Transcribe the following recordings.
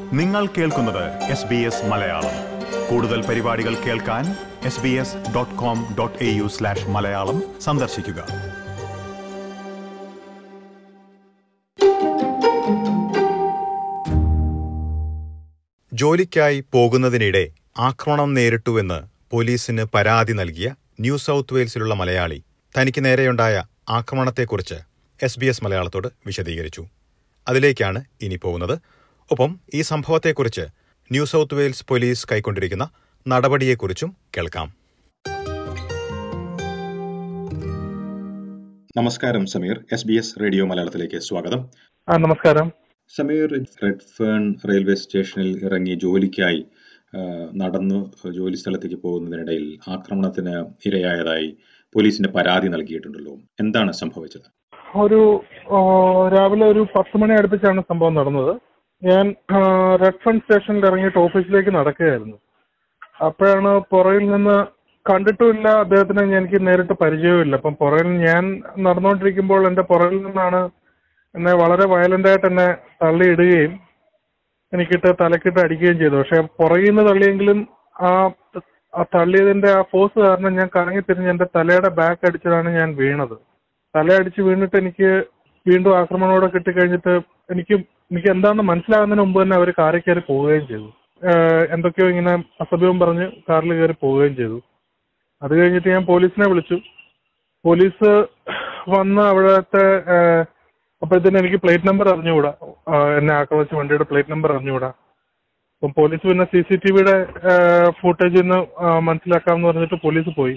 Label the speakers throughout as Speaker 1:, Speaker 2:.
Speaker 1: നിങ്ങൾ കേൾക്കുന്നത് S B S Malayalam കൂടുതൽ പരിപാടികൾ കേൾക്കാൻ S B S dot com dot A U slash Malayalam സന്ദർശിക്കുക
Speaker 2: ജോലിക്കായി പോകുന്നതിനിടെ ആക്രമണം നേരിട്ടുവെന്ന് പോലീസിന് പരാതി നൽകിയ ന്യൂ സൗത്ത് വെയിൽസിലുള്ള മലയാളി തനിക്ക് നേരെയുണ്ടായ ആക്രമണത്തെക്കുറിച്ച് എസ് ബി എസ് മലയാളത്തോട് വിശദീകരിച്ചു അതിലേക്കാണ് ഇനി പോകുന്നത് ഒപ്പം ഈ സംഭവത്തെക്കുറിച്ച് ന്യൂ സൗത്ത് വെയിൽസ് പോലീസ് കൈക്കൊണ്ടിരിക്കുന്ന നടപടിയെക്കുറിച്ചും കേൾക്കാം
Speaker 3: നമസ്കാരം Sameer S B S radio മലയാളത്തിലേക്ക് സ്വാഗതം
Speaker 4: ആ നമസ്കാരം
Speaker 3: സമീർ റെഡ് ഫേൺ റെയിൽവേ സ്റ്റേഷനിൽ ഇറങ്ങി ജോലിക്കായി ആ, നടന്നു ജോലി സ്ഥലത്തേക്ക് പോകുന്നതിനിടയിൽ ആക്രമണത്തിന് ഇരയായതായി പോലീസിന് പരാതി നൽകിയിട്ടുണ്ടല്ലോ എന്താണ് സംഭവിച്ചത്
Speaker 4: ഒരു ആ, രാവിലെ ഒരു പത്ത് മണി അടുപ്പിച്ചാണ് സംഭവം നടന്നത് ഞാൻ ആ, റെഡ് ഫണ്ട് സ്റ്റേഷനിൽ ഇറങ്ങിയിട്ട് ഓഫീസിലേക്ക് നടക്കുകയായിരുന്നു അപ്പോഴാണ് പുറകിൽ നിന്ന് കണ്ടിട്ടുമില്ല അദ്ദേഹത്തിനെ എനിക്ക് നേരിട്ട് പരിചയവുമില്ല അപ്പം പുറകിൽ ഞാൻ നടന്നുകൊണ്ടിരിക്കുമ്പോൾ എൻ്റെ പുറകിൽ നിന്നാണ് എന്നെ വളരെ വയലന്റ് ആയിട്ട് എന്നെ തള്ളിയിടുകയും എനിക്കിട്ട് തലക്കിട്ട് അടിക്കുകയും ചെയ്തു പക്ഷെ പുറകിൽ നിന്ന് തള്ളിയെങ്കിലും ആ ആ തള്ളിയതിന്റെ ആ ഫോഴ്സ് കാരണം ഞാൻ കറങ്ങി തിരിഞ്ഞ് എന്റെ തലയുടെ ബാക്ക് അടിച്ചതാണ് ഞാൻ വീണത് തലയടിച്ച് വീണിട്ട് എനിക്ക് വീണ്ടും ആക്രമണത്തോടെ കിട്ടിക്കഴിഞ്ഞിട്ട് എനിക്ക് എനിക്ക് എന്താണെന്ന് മനസ്സിലാകുന്നതിന് മുമ്പ് തന്നെ അവർ കാറിൽ കയറി പോവുകയും ചെയ്തു ഏഹ് എന്തൊക്കെയോ ഇങ്ങനെ അസഭ്യവും പറഞ്ഞ് കാറിൽ കയറി പോവുകയും ചെയ്തു അത് കഴിഞ്ഞിട്ട് ഞാൻ പോലീസിനെ വിളിച്ചു പോലീസ് വന്ന് അവിടുത്തെ ഏഹ്, അപ്പോഴത്തേനും എനിക്ക് പ്ലേറ്റ് നമ്പർ അറിഞ്ഞുകൂടാ ആ, എന്നെ ആക്രമിച്ച വണ്ടിയുടെ പ്ലേറ്റ് നമ്പർ അറിഞ്ഞുകൂടാ അപ്പം പോലീസ് പിന്നെ സി സി ടി വിയുടെ ഫുട്ടേജ് നിന്ന് മനസ്സിലാക്കാമെന്ന് പറഞ്ഞിട്ട് പോലീസ് പോയി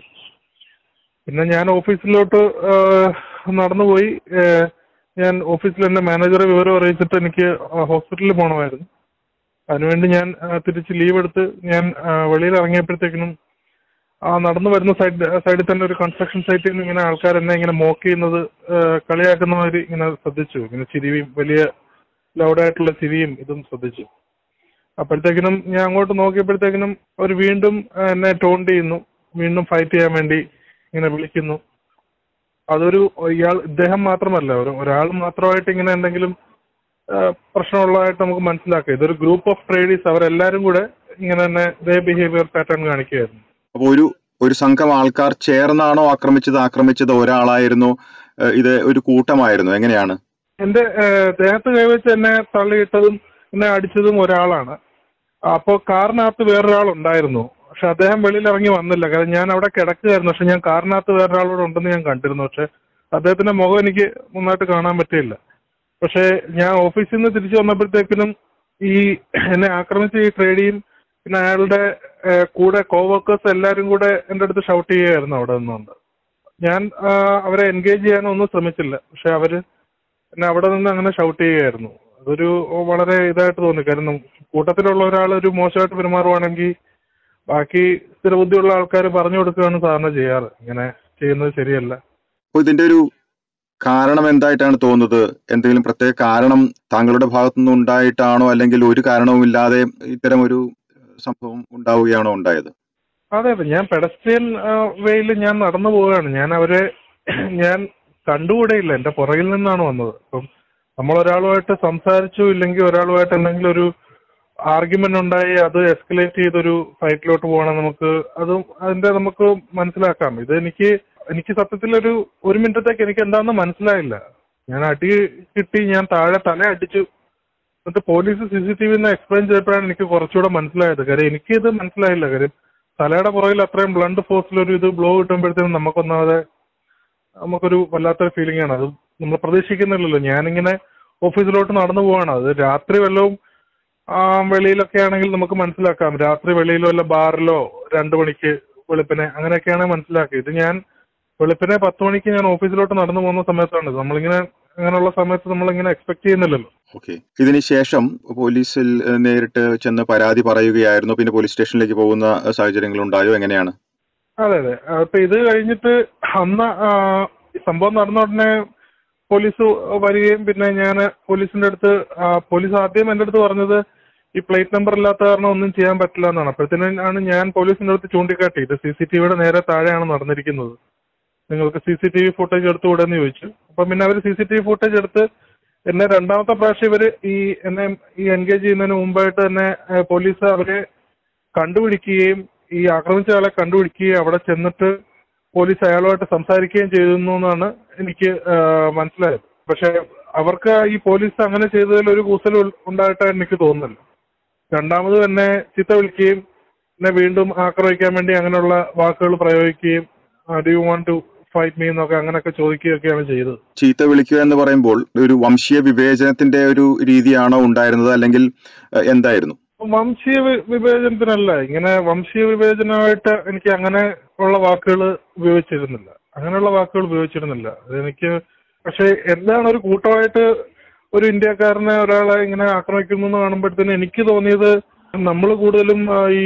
Speaker 4: പിന്നെ ഞാൻ ഓഫീസിലോട്ട് ആ, നടന്നുപോയി ഏ, ഞാൻ ഓഫീസിൽ എന്നെ മാനേജറെ വിവരം അറിയിച്ചിട്ട് എനിക്ക് ഹോസ്പിറ്റലിൽ പോകണമായിരുന്നു അതിനുവേണ്ടി ഞാൻ ആ, തിരിച്ച് ലീവ് എടുത്ത് ഞാൻ ആ, വെളിയിൽ ഇറങ്ങിയപ്പോഴത്തേക്കിനും ആ നടന്നു വരുന്ന സൈഡ് സൈഡിൽ തന്നെ ഒരു കൺസ്ട്രക്ഷൻ സൈറ്റിൽ നിന്ന് ഇങ്ങനെ ആൾക്കാർ എന്നെ ഇങ്ങനെ മോക്ക് ചെയ്യുന്നത് ആ, കളിയാക്കുന്ന മാതിരി ഇങ്ങനെ ശ്രദ്ധിച്ചു ഇങ്ങനെ ചിരിയും വലിയ ലൗഡായിട്ടുള്ള ചിരിയും ഇതും ശ്രദ്ധിച്ചു അപ്പോഴത്തേക്കിനും ഞാൻ അങ്ങോട്ട് നോക്കിയപ്പോഴത്തേക്കിനും അവർ വീണ്ടും ആ, എന്നെ ടോണ്ട് ചെയ്യുന്നു വീണ്ടും ഫൈറ്റ് ചെയ്യാൻ വേണ്ടി ഇങ്ങനെ വിളിക്കുന്നു അതൊരു ഇയാൾ ഇദ്ദേഹം മാത്രമല്ല ഒരു ഒരാൾ മാത്രമായിട്ട് ഇങ്ങനെ എന്തെങ്കിലും ആ, പ്രശ്നമുള്ളതായിട്ട് നമുക്ക് മനസ്സിലാക്കാം ഇതൊരു ഗ്രൂപ്പ് ഓഫ് ട്രേഡീസ് അവരെല്ലാരും കൂടെ ഇങ്ങനെ തന്നെ ഇതേ ബിഹേവിയർ പാറ്റേൺ കാണിക്കുകയായിരുന്നു
Speaker 3: അപ്പോൾ ഒരു ഒരു സംഘം ആൾക്കാർ ചേർന്നാണോ ആക്രമിച്ചത് ആക്രമിച്ചത് ഒരാളായിരുന്നു ഏഹ് ഇത് ഒരു കൂട്ടമായിരുന്നു എങ്ങനെയാണ്
Speaker 4: എന്റെ ഏഹ്, ദേഹത്ത് കൈവച്ച് എന്നെ തള്ളിയിട്ടതും എന്നെ അടിച്ചതും ഒരാളാണ് അപ്പോൾ കാറിനകത്ത് വേറൊരാൾ ഉണ്ടായിരുന്നു പക്ഷെ അദ്ദേഹം വെളിയിൽ ഇറങ്ങി വന്നില്ല കാരണം ഞാൻ അവിടെ കിടക്കുകയായിരുന്നു പക്ഷെ ഞാൻ കാറിനകത്ത് വേറൊരാളോട് ഉണ്ടെന്ന് ഞാൻ കണ്ടിരുന്നു പക്ഷെ അദ്ദേഹത്തിന്റെ മുഖം എനിക്ക് നന്നായിട്ട് കാണാൻ പറ്റിയില്ല പക്ഷെ ഞാൻ ഓഫീസിൽ നിന്ന് തിരിച്ചു വന്നപ്പോഴത്തേക്കിനും ഈ എന്നെ ആക്രമിച്ച ഈ ട്രേഡിയും പിന്നെ അയാളുടെ ഏഹ്, കൂടെ കോവർക്കേഴ്സ് എല്ലാവരും കൂടെ എൻ്റെ അടുത്ത് ഷൗട്ട് ചെയ്യുകയായിരുന്നു അവിടെ നിന്നുകൊണ്ട് ഞാൻ ആ, അവരെ എൻഗേജ് ചെയ്യാനൊന്നും ശ്രമിച്ചില്ല പക്ഷെ അവര് എന്നെ അവിടെ നിന്ന് അങ്ങനെ ഷൗട്ട് ചെയ്യുകയായിരുന്നു അതൊരു വളരെ ഇതായിട്ട് തോന്നി കാരണം കൂട്ടത്തിലുള്ള ഒരാൾ ഒരു മോശമായിട്ട് പെരുമാറുവാണെങ്കിൽ ബാക്കി സ്ഥിരബുദ്ധിയുള്ള ആൾക്കാർ പറഞ്ഞു കൊടുക്കുകയാണ് സാധാരണ ചെയ്യാറ് ഇങ്ങനെ ചെയ്യുന്നത് ശരിയല്ല
Speaker 3: അപ്പോൾ ഇതിന്റെ ഒരു കാരണം എന്തായിട്ടാണ് തോന്നുന്നത് എന്തെങ്കിലും പ്രത്യേക കാരണം താങ്കളുടെ ഭാഗത്തുനിന്ന് ഉണ്ടായിട്ടാണോ അല്ലെങ്കിൽ ഒരു കാരണവുമില്ലാതെ ഇത്തരം ഒരു സംഭവം ഉണ്ടാവുകയാണോ ഉണ്ടായത്
Speaker 4: അതെ അതെ ഞാൻ പെഡസ്ട്രിയൻ വേയിൽ ഞാൻ നടന്നു പോവുകയാണ് ഞാൻ അവരെ ഞാൻ കണ്ടുകൂടെയില്ല എന്റെ പുറകിൽ നിന്നാണ് വന്നത് അപ്പം നമ്മൾ ഒരാളുമായിട്ട് സംസാരിച്ചു ഇല്ലെങ്കിൽ ഒരാളുമായിട്ട് എന്തെങ്കിലും ഒരു ആർഗ്യുമെന്റ് ഉണ്ടായി അത് എസ്കലേറ്റ് ചെയ്തൊരു ഫൈറ്റിലോട്ട് പോകണം നമുക്ക് അതും അതിന്റെ നമുക്ക് മനസ്സിലാക്കാം ഇത് എനിക്ക് എനിക്ക് സത്യത്തിൽ ഒരു ഒരു മിനിറ്റത്തേക്ക് എനിക്ക് എന്താണെന്ന് മനസ്സിലായില്ല ഞാൻ അടി കിട്ടി ഞാൻ താഴെ തല അടിച്ചു എന്നിട്ട് പോലീസ് സി സി ടി വിന്ന് എക്സ്പ്ലെയിൻ ചെയ്തപ്പോഴാണ് എനിക്ക് കുറച്ചുകൂടെ മനസ്സിലായത് കാര്യം എനിക്കിത് മനസ്സിലായില്ല കാര്യം തലയുടെ പുറകിൽ അത്രയും ബ്ലണ്ട് ഫോഴ്സിൽ ഒരു ഇത് ബ്ലോ കിട്ടുമ്പോഴത്തേനും നമുക്കൊന്നാമതെ നമുക്കൊരു വല്ലാത്തൊരു ഫീലിംഗ് ആണ് അത് നമ്മൾ പ്രതീക്ഷിക്കുന്നില്ലല്ലോ ഞാനിങ്ങനെ ഓഫീസിലോട്ട് നടന്നു പോവാണ് അത് രാത്രി വല്ലതും ആ, വെളിയിലൊക്കെ ആണെങ്കിൽ നമുക്ക് മനസ്സിലാക്കാം രാത്രി വെളിയിലോ വല്ല ബാറിലോ രണ്ടു മണിക്ക് വെളുപ്പിനെ അങ്ങനെയൊക്കെയാണ് മനസ്സിലാക്കി ഇത് ഞാൻ വെളുപ്പിനെ പത്ത് മണിക്ക് ഞാൻ ഓഫീസിലോട്ട് നടന്നു പോകുന്ന സമയത്താണ് ഇത്. നമ്മളിങ്ങനെ അങ്ങനെയുള്ള സമയത്ത് നമ്മളിങ്ങനെ എക്സ്പെക്ട് ചെയ്യുന്നില്ലല്ലോ
Speaker 3: ഓക്കെ ഇതിനുശേഷം പോലീസിൽ ഏഹ്, നേരിട്ട് ചെന്ന് പരാതി പറയുകയായിരുന്നു പിന്നെ പോലീസ് സ്റ്റേഷനിലേക്ക് പോകുന്ന ഏഹ്, സാഹചര്യങ്ങൾ ഉണ്ടായോ എങ്ങനെയാണ്
Speaker 4: അതെ അതെ അപ്പൊ ഇത് കഴിഞ്ഞിട്ട് അന്ന് ആ, ഈ സംഭവം നടന്ന ഉടനെ പോലീസ് വരികയും പിന്നെ ഞാൻ പോലീസിന്റെ അടുത്ത് ആ, പോലീസ് ആദ്യം എൻ്റെ അടുത്ത് പറഞ്ഞത് ഈ പ്ലേറ്റ് നമ്പർ ഇല്ലാത്ത കാരണം ഒന്നും ചെയ്യാൻ പറ്റില്ല എന്നാണ് അപ്പോഴത്തേനും ആണ് ഞാൻ പോലീസിന്റെ അടുത്ത് ചൂണ്ടിക്കാട്ടി ഇത് സി സി ടി വിയുടെ നേരെ താഴെയാണ് നടന്നിരിക്കുന്നത് നിങ്ങൾക്ക് C C T V footage എടുത്തുകൂടെ എന്ന് ചോദിച്ചു അപ്പം പിന്നെ അവർ C C T V footage എടുത്ത് എന്നെ രണ്ടാമത്തെ പ്രാവശ്യം ഇവര് ഈ എന്നെ ഈ എൻഗേജ് ചെയ്യുന്നതിന് മുമ്പായിട്ട് തന്നെ ഏഹ്, പോലീസ് അവരെ കണ്ടുപിടിക്കുകയും ഈ ആക്രമിച്ച ആളെ കണ്ടുപിടിക്കുകയും അവിടെ ചെന്നിട്ട് പോലീസ് അയാളുമായിട്ട് സംസാരിക്കുകയും ചെയ്തിരുന്നു എന്നാണ് എനിക്ക് ഏഹ്, മനസ്സിലായത് പക്ഷെ അവർക്ക് ഈ പോലീസ് അങ്ങനെ ചെയ്തതിൽ ഒരു കൂസൽ ഉണ്ടായിട്ടാണ് എനിക്ക് തോന്നുന്നില്ല രണ്ടാമത് തന്നെ ചീത്ത വിളിക്കുകയും എന്നെ വീണ്ടും ആക്രമിക്കാൻ വേണ്ടി അങ്ങനെയുള്ള വാക്കുകൾ പ്രയോഗിക്കുകയും do you want to fight me എന്നൊക്കെ അങ്ങനെയൊക്കെ ചോദിക്കുകയൊക്കെയാണ് ചെയ്തത്
Speaker 5: ചീത്ത വിളിക്കുക എന്ന് പറയുമ്പോൾ ഒരു വംശീയ വിവേചനത്തിന്റെ ഒരു രീതിയാണോ ഉണ്ടായിരുന്നത് അല്ലെങ്കിൽ ഏഹ്, എന്തായിരുന്നു
Speaker 4: വംശീയ വി- വിവേചനത്തിനല്ല ഇങ്ങനെ വംശീയ വിവേചനമായിട്ട് എനിക്ക് അങ്ങനെ ഉള്ള വാക്കുകൾ ഉപയോഗിച്ചിരുന്നില്ല അങ്ങനെയുള്ള വാക്കുകൾ ഉപയോഗിച്ചിരുന്നില്ല അതെനിക്ക് പക്ഷെ എന്താണ് ഒരു കൂട്ടമായിട്ട് ഒരു ഇന്ത്യക്കാരനെ ഒരാളെ ഇങ്ങനെ ആക്രമിക്കുന്നു എന്ന് കാണുമ്പോഴത്തേന് എനിക്ക് തോന്നിയത് നമ്മൾ കൂടുതലും ആ, ഈ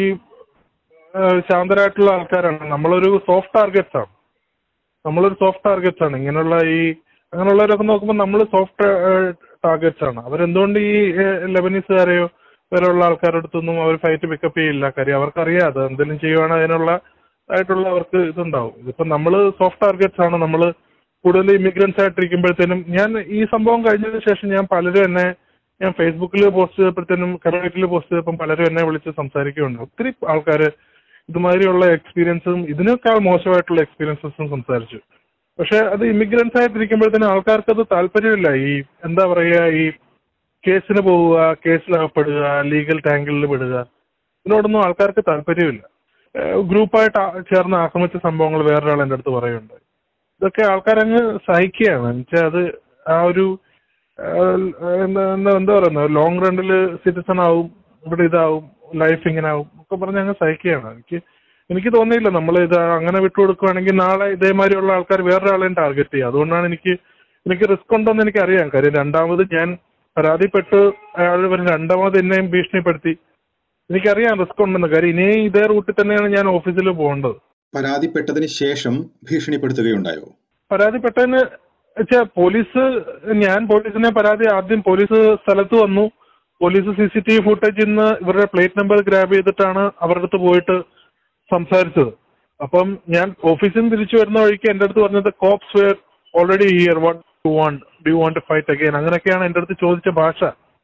Speaker 4: ആ, ശാന്തരായിട്ടുള്ള ആൾക്കാരാണ് നമ്മളൊരു സോഫ്റ്റ് ടാർഗറ്റ്സ് ആണ് നമ്മളൊരു സോഫ്റ്റ് ടാർഗറ്റ്സ് ആണ് ഇങ്ങനെയുള്ള ഈ അങ്ങനെയുള്ളവരൊക്കെ നോക്കുമ്പോൾ നമ്മൾ സോഫ്റ്റ് ടാർഗറ്റ്സ് ആണ് അവരെന്തുകൊണ്ട് ഈ ഏഹ്, ലെബനീസുകാരെയോ വേറെയുള്ള ആൾക്കാരുടെ അടുത്തൊന്നും അവർ ഫൈറ്റ് പിക്കപ്പ് ചെയ്യില്ല കാര്യം അവർക്കറിയാം അത് എന്തെങ്കിലും ചെയ്യുവാണെങ്കിൽ അതിനുള്ള ആയിട്ടുള്ള അവർക്ക് ഇതുണ്ടാവും ഇതിപ്പോ നമ്മൾ സോഫ്റ്റ് ടാർഗറ്റ്സ് ആണ് നമ്മൾ കൂടുതൽ ഇമിഗ്രൻസ് ആയിട്ടിരിക്കുമ്പോഴത്തേനും ഞാൻ ഈ സംഭവം കഴിഞ്ഞതിന് ശേഷം ഞാൻ പലരും എന്നെ ഞാൻ ഫേസ്ബുക്കിൽ പോസ്റ്റ് ചെയ്തപ്പോഴത്തേനും കമ്മ്യൂണിറ്റിയിൽ പോസ്റ്റ് ചെയ്തപ്പോൾ പലരും എന്നെ വിളിച്ച് സംസാരിക്കുകയുണ്ട് ഒത്തിരി ആൾക്കാർ ഇതുമാതിരിയുള്ള എക്സ്പീരിയൻസും ഇതിനേക്കാൾ മോശമായിട്ടുള്ള എക്സ്പീരിയൻസസും സംസാരിച്ചു പക്ഷെ അത് ഇമിഗ്രൻസ് ആയിട്ടിരിക്കുമ്പോഴത്തേനും ആൾക്കാർക്ക് അത് താല്പര്യമില്ല ഈ എന്താ പറയുക ഈ കേസിന് പോവുക കേസിലകപ്പെടുക ലീഗൽ ടാങ്കിളിൽ വിടുക ഇതിനോടൊന്നും ആൾക്കാർക്ക് താല്പര്യമില്ല ഗ്രൂപ്പായിട്ട് ചേർന്ന് ആക്രമിച്ച സംഭവങ്ങൾ വേറൊരാൾ എൻ്റെ അടുത്ത് പറയുന്നുണ്ട് ഇതൊക്കെ ആൾക്കാരങ്ങ് സഹിക്കുകയാണ് എന്നുവെച്ചാൽ അത് ആ ഒരു ആ, എന്താ എന്താ എന്താ പറയുന്നത് ലോങ് റണ്ണിൽ സിറ്റിസൺ ആവും ഇവിടെ ഇതാവും ലൈഫ് ഇങ്ങനെ ആവും ഒക്കെ പറഞ്ഞ് അങ്ങ് സഹിക്കുകയാണ് എനിക്ക് എനിക്ക് തോന്നിയില്ല നമ്മൾ ഇത് അങ്ങനെ വിട്ടുകൊടുക്കുകയാണെങ്കിൽ നാളെ ഇതേമാതിരിയുള്ള ആൾക്കാർ വേറൊരാളെയും ടാർഗറ്റ് ചെയ്യും അതുകൊണ്ടാണ് എനിക്ക് എനിക്ക് റിസ്ക് ഉണ്ടോന്ന് എനിക്ക് അറിയാം കാര്യം രണ്ടാമത് ഞാൻ പരാതിപ്പെട്ട് അയാൾ ഇവർ രണ്ടാമത് എന്നെയും ഭീഷണിപ്പെടുത്തി എനിക്കറിയാം റിസ്ക് ഉണ്ടെന്ന് കാര്യം ഇനി ഇതേ റൂട്ടിൽ തന്നെയാണ് ഞാൻ ഓഫീസിൽ പോകേണ്ടത്
Speaker 3: പരാതിപ്പെട്ടതിന് ശേഷം ഭീഷണിപ്പെടുത്തുകയുണ്ടായോ
Speaker 4: പരാതിപ്പെട്ടതിന് വെച്ചാ പോലീസ് ഞാൻ പോലീസിനെ പരാതി ആദ്യം പോലീസ് സ്ഥലത്ത് വന്നു police C C T V ഫുട്ടേജിൽ നിന്ന് ഇവരുടെ പ്ലേറ്റ് നമ്പർ ഗ്രാബ് ചെയ്തിട്ടാണ് അവരുടെ അടുത്ത് പോയിട്ട് സംസാരിച്ചത് അപ്പം ഞാൻ ഓഫീസിൽ നിന്ന് തിരിച്ചു വരുന്ന വഴിക്ക് എൻ്റെ അടുത്ത് പറഞ്ഞത് cops were already here what to want do want to fight again അങ്ങനെയൊക്കെയാണ് എൻ്റെ അടുത്ത് ചോദിച്ച ഭാഷ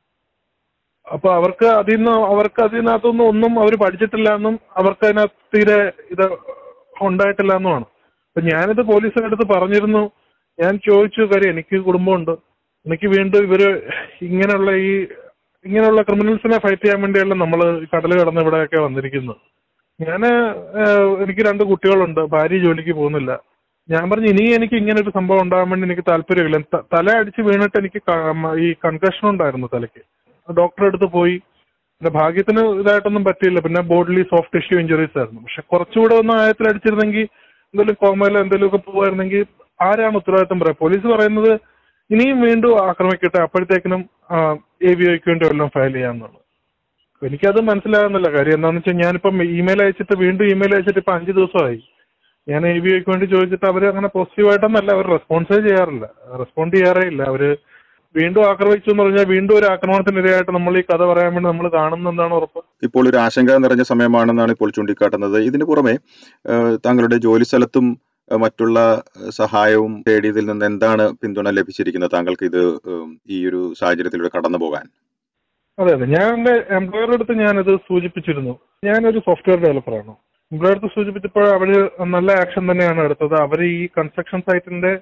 Speaker 4: അപ്പൊ അവർക്ക് അതിൽ നിന്ന് അവർക്ക് അതിനകത്തൊന്നും ഒന്നും അവർ പഠിച്ചിട്ടില്ല എന്നും അവർക്ക് അതിനകത്ത് തീരെ ഇത് ഉണ്ടായിട്ടില്ല എന്നുമാണ് അപ്പൊ ഞാനിത് പോലീസിന്റെ അടുത്ത് പറഞ്ഞിരുന്നു ഞാൻ ചോദിച്ചു കാര്യം എനിക്ക് കുടുംബമുണ്ട് എനിക്ക് വീണ്ടും ഇവര് ഇങ്ങനെയുള്ള ഈ ഇങ്ങനെയുള്ള ക്രിമിനൽസിനെ ഫൈറ്റ് ചെയ്യാൻ വേണ്ടിയല്ല നമ്മൾ കടൽ കടന്ന് ഇവിടെയൊക്കെ വന്നിരിക്കുന്നത് ഞാൻ എനിക്ക് രണ്ട് കുട്ടികളുണ്ട് ഭാര്യ ജോലിക്ക് പോകുന്നില്ല ഞാൻ പറഞ്ഞു ഇനി എനിക്ക് ഇങ്ങനെ ഒരു സംഭവം ഉണ്ടാകാൻ വേണ്ടി എനിക്ക് താല്പര്യമില്ല ത- തല അടിച്ച് വീണിട്ട് എനിക്ക് ക- മ- ഈ കൺകഷൻ ഉണ്ടായിരുന്നു തലയ്ക്ക് ഡോക്ടറെ അടുത്ത് പോയി പിന്നെ ഭാഗ്യത്തിന് ഇതായിട്ടൊന്നും പറ്റിയില്ല പിന്നെ ബോഡിലി സോഫ്റ്റ് ടിഷ്യൂ ഇഞ്ചുറീസ് ആയിരുന്നു പക്ഷെ കുറച്ചുകൂടെ ഒന്ന് ആയത്തിൽ അടിച്ചിരുന്നെങ്കിൽ എന്തെങ്കിലും കോമയിലോ എന്തെങ്കിലുമൊക്കെ പോവായിരുന്നെങ്കിൽ ആരാണ് ഉത്തരവാദിത്തം പറയാം പോലീസ് പറയുന്നത് ഇനിയും വീണ്ടും ആക്രമിക്കട്ടെ അപ്പോഴത്തേക്കിനും എ വി ഒക്ക് വേണ്ടി വല്ലതും ഫയൽ ചെയ്യാമെന്നുള്ളത് അപ്പൊ എനിക്കത് മനസ്സിലാകുന്നില്ല കാര്യം എന്താണെന്ന് വെച്ചാൽ ഞാനിപ്പം ഇമെയിൽ അയച്ചിട്ട് വീണ്ടും ഇമെയിൽ അയച്ചിട്ട് ഇപ്പൊ അഞ്ച് ദിവസമായി ഞാൻ എ ബി ഐക്ക് വേണ്ടി ചോദിച്ചിട്ട് അവർ അങ്ങനെ പോസിറ്റീവായിട്ടൊന്നല്ല അവർ റെസ്പോൺസേ ചെയ്യാറില്ല റെസ്പോണ്ട് ചെയ്യാറേ ഇല്ല അവര് വീണ്ടും ആക്രമിച്ചു എന്ന് പറഞ്ഞാൽ വീണ്ടും ഒരു ആക്രമണത്തിനിരയായിട്ട് നമ്മൾ ഈ കഥ പറയാൻ വേണ്ടി നമ്മൾ കാണുന്നെന്താണ് ഉറപ്പ്
Speaker 5: ഇപ്പോൾ ഒരു ആശങ്ക നിറഞ്ഞ സമയമാണെന്നാണ് ഇപ്പോൾ ചൂണ്ടിക്കാട്ടുന്നത് ഇതിന് പുറമെ ഏഹ്, താങ്കളുടെ ജോലി സ്ഥലത്തും ഏഹ്, മറ്റുള്ള ഏഹ്, സഹായവും തേടിയതിൽ നിന്ന് എന്താണ് പിന്തുണ ലഭിച്ചിരിക്കുന്നത് താങ്കൾക്ക് ഇത് ഏഹ്, ഈ ഒരു സാഹചര്യത്തിലൂടെ കടന്നു പോകാൻ
Speaker 4: അതെ അതെ ഞാൻ എന്റെ എംപ്ലോയറുടെ അടുത്ത് ഞാനത് സൂചിപ്പിച്ചിരുന്നു ഞാനൊരു സോഫ്റ്റ്വെയർ ഡെവലപ്പറാണ് എംപ്ലോയർ അടുത്ത് സൂചിപ്പിച്ചപ്പോൾ അവര് നല്ല ആക്ഷൻ തന്നെയാണ് എടുത്തത് അവർ ഈ കൺസ്ട്രക്ഷൻ സൈറ്റിന്റെ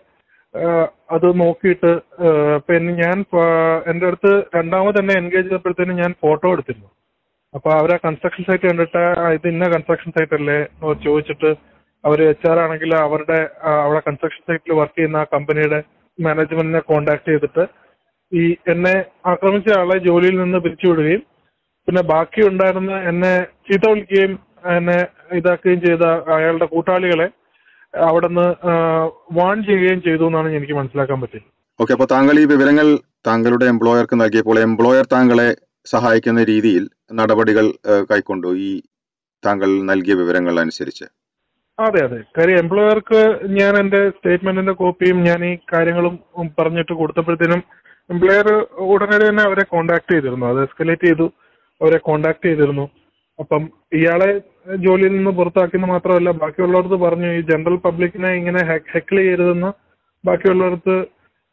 Speaker 4: അത് നോക്കിയിട്ട് ആഹ് പിന്നെ ഞാൻ ഫ- എന്റെ അടുത്ത് രണ്ടാമത് എന്നെ എൻഗേജ് ചെയ്തപ്പോഴത്തേനും ഞാൻ ഫോട്ടോ എടുത്തിരുന്നു അപ്പൊ അവർ ആ കൺസ്ട്രക്ഷൻ സൈറ്റ് കണ്ടിട്ട് ആ, ഇത് ഇന്ന കൺസ്ട്രക്ഷൻ സൈറ്റ് അല്ലേ എന്ന് അവർ ചോദിച്ചിട്ട് അവർ എച്ച് ആർ ആണെങ്കിൽ അവരുടെ ആ, അവിടെ കൺസ്ട്രക്ഷൻ സൈറ്റിൽ വർക്ക് ചെയ്യുന്ന ആ കമ്പനിയുടെ മാനേജ്മെന്റിനെ കോണ്ടാക്ട് ചെയ്തിട്ട് ഈ എന്നെ ആക്രമിച്ച ആളെ ജോലിയിൽ നിന്ന് പിരിച്ചുവിടുകയും പിന്നെ ബാക്കി ഉണ്ടായിരുന്ന എന്നെ ചീത്ത വിളിക്കുകയും എന്നെ ഇതാക്കുകയും ചെയ്ത അയാളുടെ കൂട്ടാളികളെ അവിടെ നിന്ന് വാൺ ചെയ്യുകയും ചെയ്തു എന്നാണ് എനിക്ക് മനസ്സിലാക്കാൻ പറ്റിയത്
Speaker 5: ഓക്കെ അപ്പോൾ താങ്കൾ ഈ വിവരങ്ങൾ താങ്കളുടെ എംപ്ലോയർക്ക് നൽകിയപ്പോൾ എംപ്ലോയർ താങ്കളെ സഹായിക്കുന്ന രീതിയിൽ നടപടികൾ ഏഹ്, കൈക്കൊണ്ടു ഈ താങ്കൾ നൽകിയ വിവരങ്ങൾ അനുസരിച്ച്
Speaker 4: അതെ അതെ കാര്യം എംപ്ലോയർക്ക് ഞാൻ എന്റെ സ്റ്റേറ്റ്മെന്റിന്റെ കോപ്പിയും ഞാൻ ഈ കാര്യങ്ങളും ഉം പറഞ്ഞിട്ട് കൊടുത്തപ്പോഴത്തേനും എംപ്ലോയർ ഉടനടി തന്നെ അവരെ കോണ്ടാക്ട് ചെയ്തിരുന്നു അത് എസ്കലേറ്റ് ചെയ്തു അവരെ കോണ്ടാക്ട് ചെയ്തിരുന്നു അപ്പം ഇയാളെ ജോലിയിൽ നിന്ന് പുറത്താക്കിയെന്ന് മാത്രമല്ല ബാക്കിയുള്ളവർക്ക് പറഞ്ഞു ഈ ജനറൽ പബ്ലിക്കിനെ ഇങ്ങനെ ഹെക്കിൾ ചെയ്യരുതെന്ന് ബാക്കിയുള്ളവർക്ക്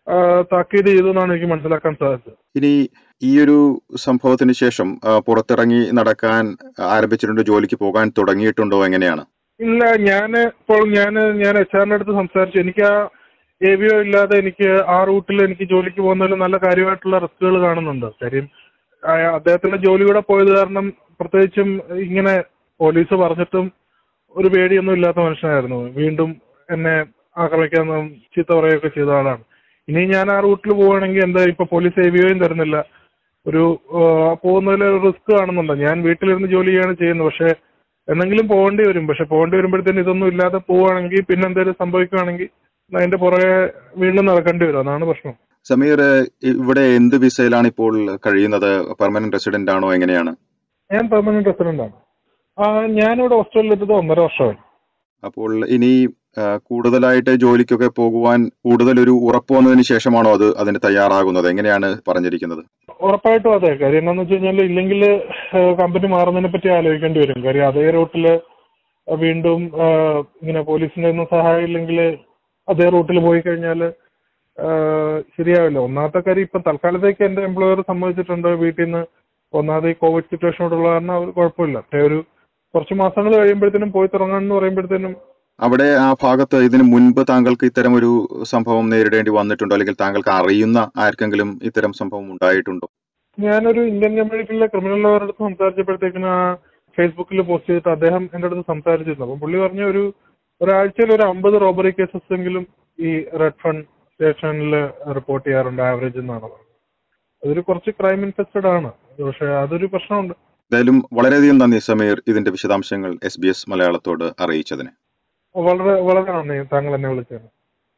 Speaker 4: ആ, താക്കീത് ചെയ്തു എന്നാണ് എനിക്ക് മനസ്സിലാക്കാൻ സാധിച്ചത്
Speaker 5: ഇനി ഈ ഒരു സംഭവത്തിന് ശേഷം ആ, പുറത്തിറങ്ങി നടക്കാൻ ആരംഭിച്ചിട്ടുണ്ടോ ജോലിക്ക് പോകാൻ തുടങ്ങിയിട്ടുണ്ടോ എങ്ങനെയാണ്
Speaker 4: ഇല്ല ഞാൻ ഇപ്പോൾ ഞാൻ ഞാൻ എച്ച് ആറിന്റെ അടുത്ത് സംസാരിച്ചു എനിക്ക് ആ ഏവിയോ ഇല്ലാതെ എനിക്ക് ആ റൂട്ടിൽ എനിക്ക് ജോലിക്ക് പോകുന്നതിൽ നല്ല കാര്യമായിട്ടുള്ള റിസ്കുകൾ കാണുന്നുണ്ട് കാര്യം ആ, അദ്ദേഹത്തിന്റെ ജോലി കൂടെ പോയത് കാരണം പ്രത്യേകിച്ചും ഇങ്ങനെ പോലീസ് പറഞ്ഞിട്ടും ഒരു പേടിയൊന്നും ഇല്ലാത്ത മനുഷ്യനായിരുന്നു വീണ്ടും എന്നെ ആക്രമിക്കാൻ ചീത്ത പറയുകയൊക്കെ ചെയ്ത ആളാണ് ഇനി ഞാൻ ആ റൂട്ടിൽ പോവുകയാണെങ്കിൽ എന്താ ഇപ്പൊ പോലീസ് ഏവിയോയും തരുന്നില്ല ഒരു പോകുന്നതിൽ ഒരു റിസ്ക് കാണുന്നുണ്ട് ഞാൻ വീട്ടിലിരുന്ന് ജോലി ചെയ്യാണ് ചെയ്യുന്നത് പക്ഷെ എന്തെങ്കിലും പോകേണ്ടി വരും പക്ഷെ പോകേണ്ടി വരുമ്പോഴത്തേന് ഇതൊന്നും ഇല്ലാതെ പോവുകയാണെങ്കിൽ പിന്നെ എന്തെങ്കിലും സംഭവിക്കുകയാണെങ്കിൽ അതിന്റെ പുറകെ വീണ്ടും നടക്കേണ്ടി വരും അതാണ് പ്രശ്നം
Speaker 5: സമീർ ഇവിടെ എന്ത് വിസയിലാണ് ഇപ്പോൾ കഴിയുന്നത് പെർമനന്റ് റെസിഡന്റ് ആണോ എങ്ങനെയാണ്
Speaker 4: ഞാൻ പെർമനന്റ് റെസിഡന്റ് ആണ് ആ ഞാനിവിടെ ഓസ്ട്രേലിയയിലെത്തത് ഒന്നര വർഷമായി
Speaker 5: അപ്പോൾ ഇനി ആ, കൂടുതലായിട്ട് ജോലിക്കൊക്കെ പോകുവാൻ കൂടുതൽ ഒരു ഉറപ്പ് വന്നതിന് ശേഷമാണോ അത് അതിന് തയ്യാറാകുന്നത് എങ്ങനെയാണ് പറഞ്ഞിരിക്കുന്നത്
Speaker 4: ഉറപ്പായിട്ടും അതെ കാര്യം എന്താണെന്ന് വെച്ച് കഴിഞ്ഞാൽ ഇല്ലെങ്കിൽ കമ്പനി മാറുന്നതിനെ പറ്റി ആലോചിക്കേണ്ടി വരും കാര്യം അതേ റൂട്ടിൽ വീണ്ടും ആ, ഇങ്ങനെ പോലീസിന്റെ ഒന്നും സഹായം ഇല്ലെങ്കിൽ അതേ റൂട്ടിൽ പോയി കഴിഞ്ഞാൽ ശരിയാവില്ല ഒന്നാമത്തെ കാര്യം ഇപ്പം തൽക്കാലത്തേക്ക് എന്റെ എംപ്ലോയർ സമ്മതിച്ചിട്ടുണ്ട് വീട്ടിൽ നിന്ന് ഒന്നാമത് ഈ കോവിഡ് സിറ്റുവേഷനോടുള്ള കാരണം അവർ കുഴപ്പമില്ല പക്ഷേ ഒരു കുറച്ച് മാസങ്ങൾ കഴിയുമ്പോഴത്തേനും പോയി തുടങ്ങാമെന്ന് പറയുമ്പോഴത്തേനും
Speaker 5: അവിടെ ആ ഭാഗത്ത് ഇതിനു മുൻപ് താങ്കൾക്ക് ഇത്തരം ഒരു സംഭവം നേരിടേണ്ടി വന്നിട്ടുണ്ടോ അല്ലെങ്കിൽ താങ്കൾക്ക് അറിയുന്ന ആർക്കെങ്കിലും ഇത്തരം സംഭവം ഉണ്ടായിട്ടുണ്ടോ
Speaker 4: ഞാനൊരു ഇന്ത്യൻ കമ്മ്യൂണിറ്റിയിലെ ക്രിമിനൽ ലോയറുടെ അടുത്ത് സംസാരിച്ചപ്പോഴത്തേക്കിന് ആ ഫേസ്ബുക്കിൽ പോസ്റ്റ് ചെയ്തിട്ട് അദ്ദേഹം എൻ്റെ അടുത്ത് സംസാരിച്ചിരുന്നു അപ്പം പുള്ളി പറഞ്ഞ ഒരു ഒരാഴ്ചയിൽ ഒരു അമ്പത് റോബറി കേസസ് എങ്കിലും ഈ റെഡ് ഫണ്ട് സ്റ്റേഷനിൽ റിപ്പോർട്ട് ചെയ്യാറുണ്ട് ആവറേജ് എന്നാണ് പറഞ്ഞത് അതൊരു കുറച്ച് ക്രൈം ഇൻഫെസ്റ്റഡ് ആണ് പക്ഷെ അതൊരു പ്രശ്നമുണ്ട്
Speaker 5: എന്തായാലും വളരെയധികം നന്ദി സമീർ ഇതിന്റെ വിശദാംശങ്ങൾ എസ് ബി എസ് മലയാളത്തോട് അറിയിച്ചതിന്
Speaker 4: വളരെ വളരെ നന്ദി താങ്കൾ എന്നെ വിളിച്ചത്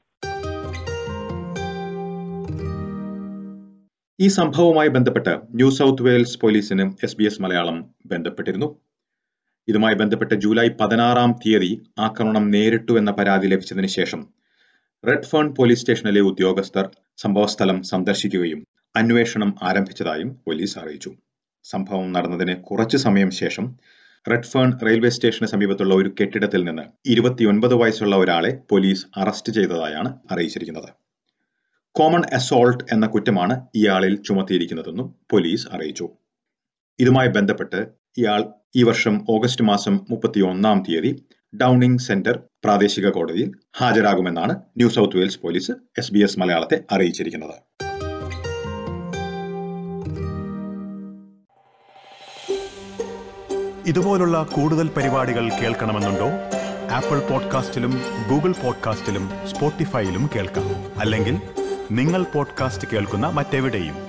Speaker 3: ഈ സംഭവവുമായി ബന്ധപ്പെട്ട് ന്യൂ സൗത്ത് വെയിൽസ് പോലീസിന് എസ് ബി എസ് മലയാളം ബന്ധപ്പെട്ടിരുന്നു ഇതുമായി ബന്ധപ്പെട്ട് ജൂലൈ പതിനാറാം തീയതി ആക്രമണം നേരിട്ടു എന്ന പരാതി ലഭിച്ചതിന് ശേഷം റെഡ് ഫേൺ പോലീസ് സ്റ്റേഷനിലെ ഉദ്യോഗസ്ഥർ സംഭവസ്ഥലം സന്ദർശിക്കുകയും അന്വേഷണം ആരംഭിച്ചതായും പോലീസ് അറിയിച്ചു സംഭവം നടന്നതിന് കുറച്ചു സമയം ശേഷം റെഡ് ഫേൺ റെയിൽവേ സ്റ്റേഷന് സമീപത്തുള്ള ഒരു കെട്ടിടത്തിൽ നിന്ന് ഇരുപത്തിയൊൻപത് വയസ്സുള്ള ഒരാളെ പോലീസ് അറസ്റ്റ് ചെയ്തതായാണ് അറിയിച്ചിരിക്കുന്നത് കോമൺ അസോൾട്ട് എന്ന കുറ്റമാണ് ഇയാളിൽ ചുമത്തിയിരിക്കുന്നതെന്നും പോലീസ് അറിയിച്ചു ഇതുമായി ബന്ധപ്പെട്ട് ഇയാൾ ഈ വർഷം ഓഗസ്റ്റ് മാസം മുപ്പത്തിയൊന്നാം തീയതി ഡൌണിംഗ് സെന്റർ പ്രാദേശിക കോടതിയിൽ ഹാജരാകുമെന്നാണ് New South Wales police S B S മലയാളത്തെ അറിയിച്ചിരിക്കുന്നത്
Speaker 1: ഇതുപോലുള്ള കൂടുതൽ പരിപാടികൾ കേൾക്കണമെന്നുണ്ടോ ആപ്പിൾ പോഡ്കാസ്റ്റിലും ഗൂഗിൾ പോഡ്കാസ്റ്റിലും സ്പോട്ടിഫൈയിലും കേൾക്കാം അല്ലെങ്കിൽ നിങ്ങൾ പോഡ്കാസ്റ്റ് കേൾക്കുന്ന മറ്റെവിടെയും